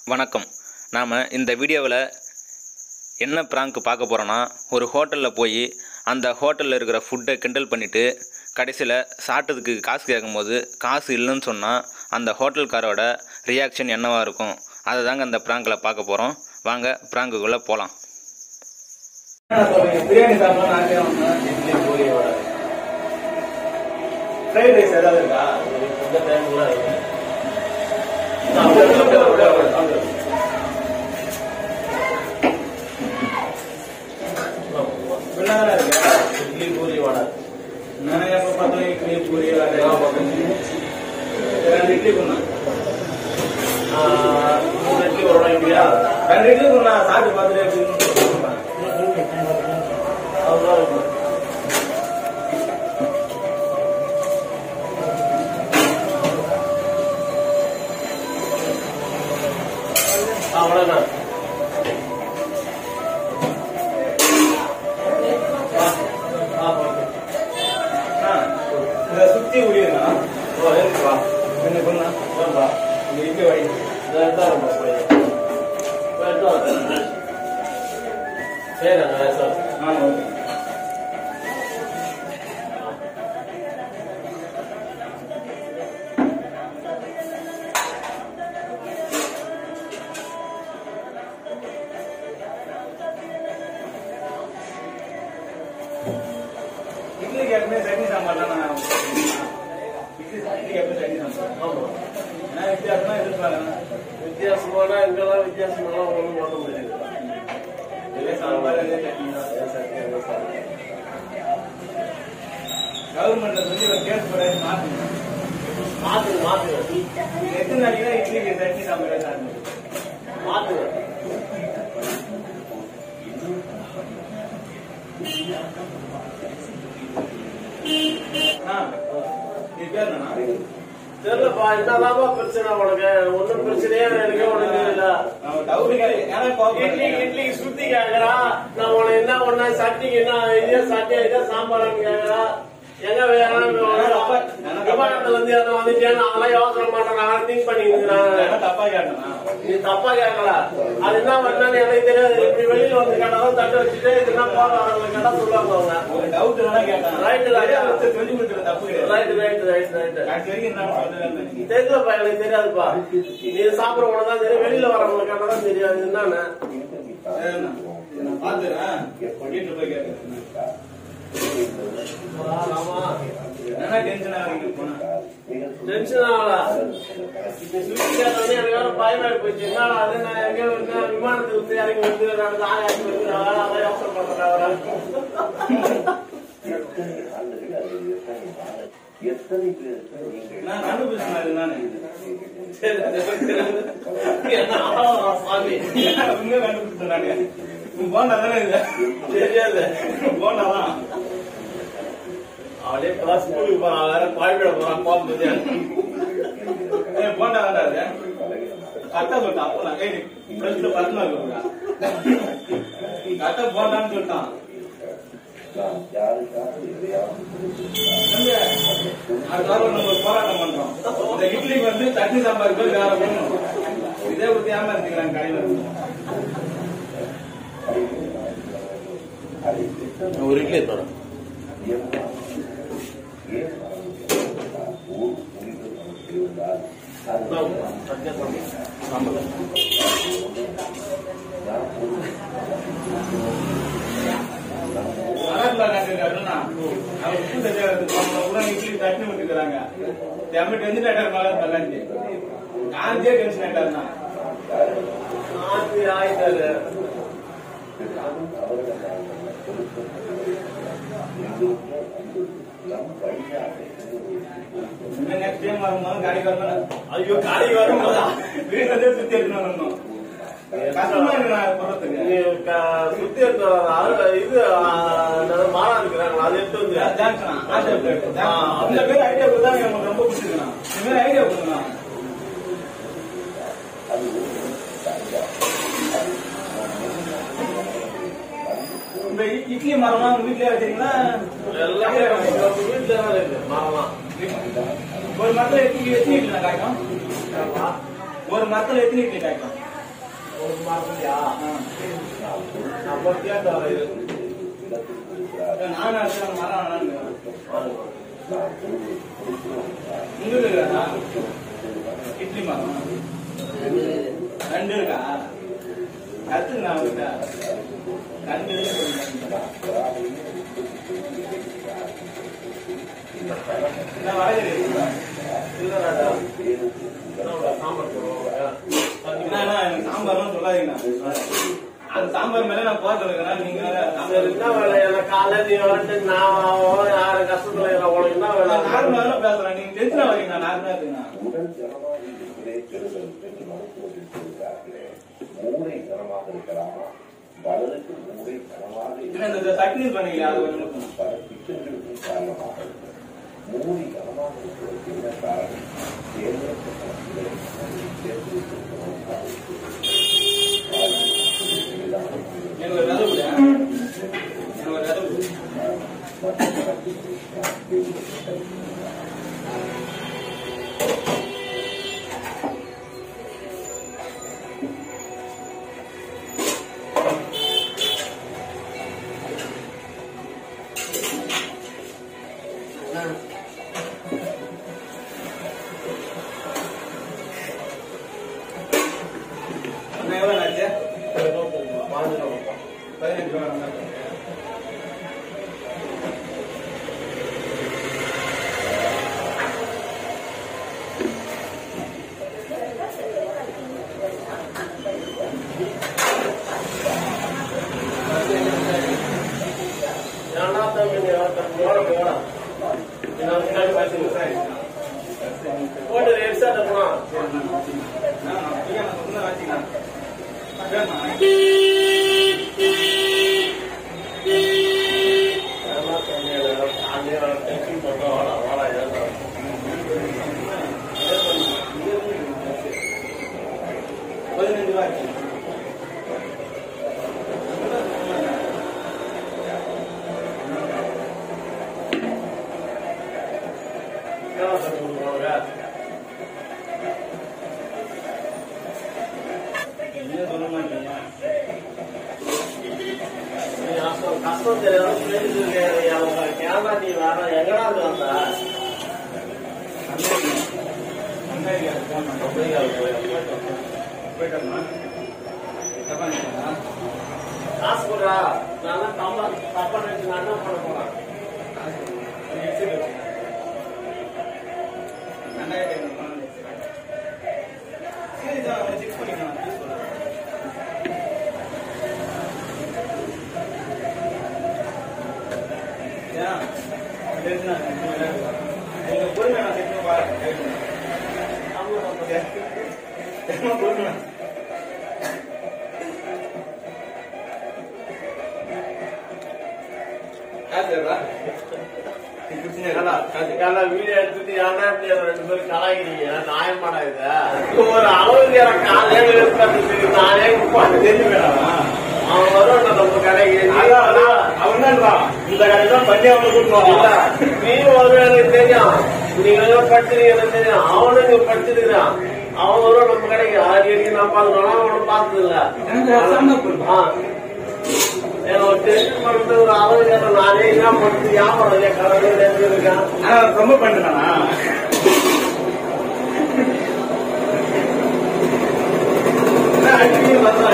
வணக்கம் நாம் இந்த வீடியோவில் என்ன ப்ராங்க் பார்க்க போகிறோன்னா ஒரு ஹோட்டலில் போய் அந்த ஹோட்டலில் இருக்கிற ஃபுட்டை கிண்டல் பண்ணிவிட்டு கடைசியில் சாப்பிட்டதுக்கு காசு கேட்கும்போது காசு இல்லைன்னு சொன்னால் அந்த ஹோட்டல்காரோட ரியாக்ஷன் என்னவாக இருக்கும் அதை தாங்க அந்த ப்ராங்கில் பார்க்க போகிறோம் வாங்க ப்ராங்குக்குள்ளே போகலாம் பிரியாணி சாப்பிடலாம் ஆசையா வந்தேன் இட்லி பூரி வடை ஃப்ரைட் ரைஸ் ஏதாவது இருக்கா இந்த டைம்ல இட்லி பூரி வடை நான் எப்ப பார்த்தோம் இட்லி பூரி வடை ரெண்டு இட்லி கொண்டா மூணு இட்லி ஒரு வடை இல்லையா ரெண்டு இட்லி கொண்டா சாப்பிட்டு பார்த்துட்டு எப்படின்னு சொல்றேன் அவ்வளோ அவ்வளோதான் இதை சுத்தி உரியனா ஓ இருக்குப்பா என்ன பண்ணா ஓப்பா இங்க இங்கே வை இதை எடுத்தா ரொம்ப சரி சார் ஆ ஓகே இட்லிக்கு எப்பவுமே சட்னி சாம்பார்லாம் நான் இட்லி இட்லிக்கு எப்பவுமே சட்னி சாம்பார் ஆமாம் நான் வித்தியாசமா எதிர்பார்க்கறேன் வித்தியாசமான இங்கெல்லாம் வித்தியாசமெல்லாம் ஒண்ணும் பண்ண முடியாது இதே சாம்பார் இதே சட்னி தான் அதே சட்னி, அதே சாம்பார். கவர்மெண்ட்ல சொல்லி ஒரு கேஸ் போட மாற்றணும் மாத்துங்க மாத்துங்க எத்தனை நாளைக்கு தான் இட்லிக்கு சட்னி சாம்பார் சாப்பிடணும் மாத்துங்க ஆ நீ பேர் என்னண்ணா? தெரியலப்பா என்னதாப்பா பிரச்சனை உனக்கு ஒண்ணும் பிரச்சனையே எனக்கு உனக்கு இல்ல அவன் டவுட் கேட்க ஏன்னா இட்லி கோபப்படுறேன். இட்லி சுத்தி கேக்குறா நான் உனக்கு என்ன ஒண்ணா சட்டிக்கு என்ன இதே சட்டி இதே சாம்பார்னு கேக்குறா எங்க வேணும் விமானத்துல இருந்து எதுவும் வந்துட்டேன்னு அதெல்லாம் யோசனை மாட்டேன் நான் திங்க் பண்ணிக்கிறான் ஏன்னா தப்பா கேட்டேனா நீ தப்பா கேட்கல அது என்ன பண்ணான்னு எனக்கு தெரியாது இப்படி வெளியில வந்து கேட்டாலும் தட்டு வச்சுட்டு இது என்ன போக வரவங்க கேட்டா சொல்லுவாங்க அவங்க ஒரு டவுட் வேணா கேட்டேன் Right, right. சரியா வச்சு சொல்லி கொடுக்குற தப்பு கிடையாது ரைட் ரைட் ரைட் ரைட் கடைசி வரைக்கும் என்ன சொல்றேன் தெரியலப்பா எனக்கு தெரியாதுப்பா நீ சாப்பிட உனக்கு தான் தெரியும் வெளியில வரவங்க கேட்டா தான் தெரியாது என்னன்னு நான் பாத்துறேன் வீட்டுல போய் கேட்கிறேன் ஆமா என்ன டென்ஷன் ஆகுறீங்க போனா டென்ஷன் ஆகல நீ சுத்தி கேட்டோடனே எனக்கு வேற பயமாயி போச்சு என்னடா அது நான் எங்க என்ன விமானத்துல இருந்து இறங்கி வந்து நடந்து ஆயாச்சு வந்து அதான் அதான் யோசனை பண்றேன் அவரை நான் கண்டுபிடிச்சேன் நானு சரி, அது தெரியாது. என்ன ஆளா சாமி உண்மையை கண்டுபிடிச்சேன் நானு உன் போண்டா தானே இது தெரியாது போண்டா தான் அவளே இப்பதான் ஸ்கூலுக்கு போறான் வேற பாய்விட போறான் பாம்பு ஏய், போண்டா தான்டா அது கரெக்டா சொல்லிட்டான் அப்போ நான் ஏய் ஃப்ரெண்ட்ஸ்ல பர்சனல் இருக்கா கரெக்டா போண்டான்னு சொல்லிட்டான் தம்பி, அடுத்த வாரம் நம்ம ஒரு போராட்டம் பண்றோம் இந்த இட்லிக்கு வந்து சட்னி சாம்பார் பேர் வேற வேணும் இதே ஊத்தி ஏமாத்திக்கிறாங்க கடையில ஒரு இட்லி தரோம் மகாத்மா காந்தி இருக்காருன்னா அவர் உப்பு சத்தியாகிரகத்துக்கு போனவங்க கூட இட்லி சட்னி விட்டுக்கிறாங்க எம்ம டென்ஷன் ஆயிட்டாரு மகாத்மா காந்தி காந்தியே டென்ஷன் ஆயிட்டாருன்னா ஆத்தி ஆயிட்டாரு இன்னும் நெக்ஸ்ட் டைம் வரும்போது கடைக்கு வரணும் ஐயோ காலைக்கு வரும்போதா வீட்டுல இருந்தே சுத்தி எடுத்துன்னு வரணும் கஷ்டமா இருக்கு நான் போறதுக்கு நீ க- சுத்தி எடுத்து வர ஆளு- இது ஆ, என்னது மாறா இருக்கிறாங்களா அது எடுத்து வந்து ஜான்சனா, ஆஷா பிளேட். அந்த பேர் ஐடியா கொடுத்தாங்க எனக்கு ரொம்ப பிடிச்சிருக்கணும் இந்த மாதிரி ஐடியா கொடுங்க இந்த இ- இட்லி மரம்லாம் உங்க வீட்லயே வச்சீங்கன்னா எல்லாமே நம்ம வீட்டுல தான் இருக்கு மாறலாம் ஒரு மரத்துல எத்தனை எத்தனை இட்லி காய்க்கும் ஒரு மரத்துல எத்தனை இட்லி காய்க்கும் ஒரு மாசம்யா அப்ப கேட்டு வரேன் நான் அடுத்த மரம் வேணான்னு உங்களுக்கு இருக்காதா இட்லி மரம் ரெண்டு இருக்கா கத்துங்க அவர்கிட்ட ரெண்டு நான் வரைகிறேன் இல்ல ராஜா என்னோட சாம்பார் போடுவோம் என்னன்னா எனக்கு சாம்பார்லாம் சொல்லாதீங்கண்ணா அந்த சாம்பார் மேல நான் போறது இருக்கேன் நீங்க வேற சரி, என்ன வேலை எனக்கு காலைல நீ வந்துட்டு நான் ஆகும், யாரு கஷ்டத்துல இருக்கிற உனக்கு என்ன வேலை நார்மலா பேசுறேன் நீங்க டென்ஷன் வரீங்க நார்மலா இருக்குண்ணா உடல் ஜனமாதிரிகளே பெறுதல் என்று மருத்துவத்தில் சொல்கிறார்களே மூளை கனமாக இருக்கலாமா வலதுக்கு மூளை கனமாக என்ன இந்த சட்னி பண்ணீங்களா அது கொஞ்சம் மட்டும். பல பிச்சர்களுக்கும் காரணமாக இருக்கிறது மூளை கனமாக இருக்கிறதுக்கு என்ன காரணம் தேர்ந்தெடுத்த கணக்குகளை மனதில் சேர்த்து வைத்திருக்கிறோம் எனக்கு ஒரு விதை கொடு. எனக்கு ஒரு விதை கொடு. அண்ணா, எவ்வளவு ஆச்சு பதினஞ்சு ரூபா வந்தாச்சு. ஏன்னா தம்பி நீ ஓட போடா நான் முன்னாடி பார்த்துக்கிறேன் போட்டு ரெட் ஷர்ட் போனா நான் அப்படியே நான் சொன்னதை வச்சுக்கலாம். வேணுமா? ஏன்னா தம்பி காலையில டென்ஷன் போட்டா வாடா வாடா ஏதா பதினஞ்சு ரூபா ஆச்சு. என்ன தம்பி உனக்கு என்ன சொல்ல மாட்டீங்க? நீ கஷ்டம் கஷ்டம் தெரியாத சொல்லிட்டு இருக்கேன் அவங்க கேரளா நீ வேற எங்கடா இருந்து வந்த அமெரிக்கா போனோம். போயிட்டோமா? தப்பா நினைச்சீங்களா? காசு கொடுறா நான் தப்பா தப்பா நினைச்சு நான் என்ன பண்ண போறேன் ஒரு headset வச்சுக்கோங்க. ரெண்டாயிரத்தி ஐநூறு ரூபா headset. சரி, இதான் அவனை check பண்ணிக்கலாம். please சொல்லுங்க. ஏன்? tension ஆகுது. இந்த மாதிரி இருக்கு. உங்க பொறுமையை நான் check பண்ணி பாருங்க. என்ன பொறுமை? காசு எவ்வளோ? நீ குடிச்சீங்க ஏன்னா, கண்டிக்கால வீடியோ எடுத்துட்டு ஏன்டா இப்படி ரெண்டு பேரும் கலாய்க்கிறீங்க? நியாயமாடா இது? ஒரு அளவுக்கு எனக்கு காலையில இருக்கிறது சரி, நானே உட்கார்ந்து தெரிஞ்சுக்கிறேன். அவன் வருவான்டா நம்ம கடைக்கு. நீ அதான், வரா? அதான். அவன் தான்றான். இந்த கடைக்கு தான் பண்ணி அவனை கூட்டிட்டு இல்ல, வரான். நீ வருவ எனக்கு தெரியும். நீங்க எல்லாம் படிச்சிருக்கீங்க எனக்கு தெரியும். அவனும் இங்க படிச்சிருக்கிறான். அவன் வருவான் நம்ம கடைக்கு. ஆறு அடிக்கு நான் பார்த்துக்கணும், அவனை பார்த்தது இல்ல. எனக்கு சம்மதம் கொடுப்பா. ஆ. எனக்கு ஒரு டெஸ்ட் பண்ணிட்டு ஒரு அளவு கேட்டேன். நானே என்ன பண்ணுறது வியாபாரம் இல்லையா கடவுள் இருக்கேன் ஆனா, ரொம்ப பண்றானா? என்ன அடிக்கடி வந்தா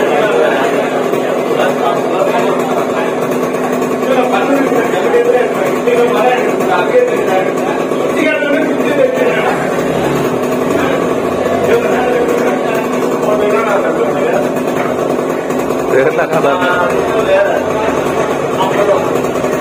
இவன் பண்ணது எப்படி இருக்கு? இப்படி மரம் எடுத்து அப்படியே தெரிஞ்சாங்க. குட்டிக்காரனே குட்டி வச்சிருக்கானா? இவன் நான் போட்டோம்னா நான் தப்பு அப்புறம்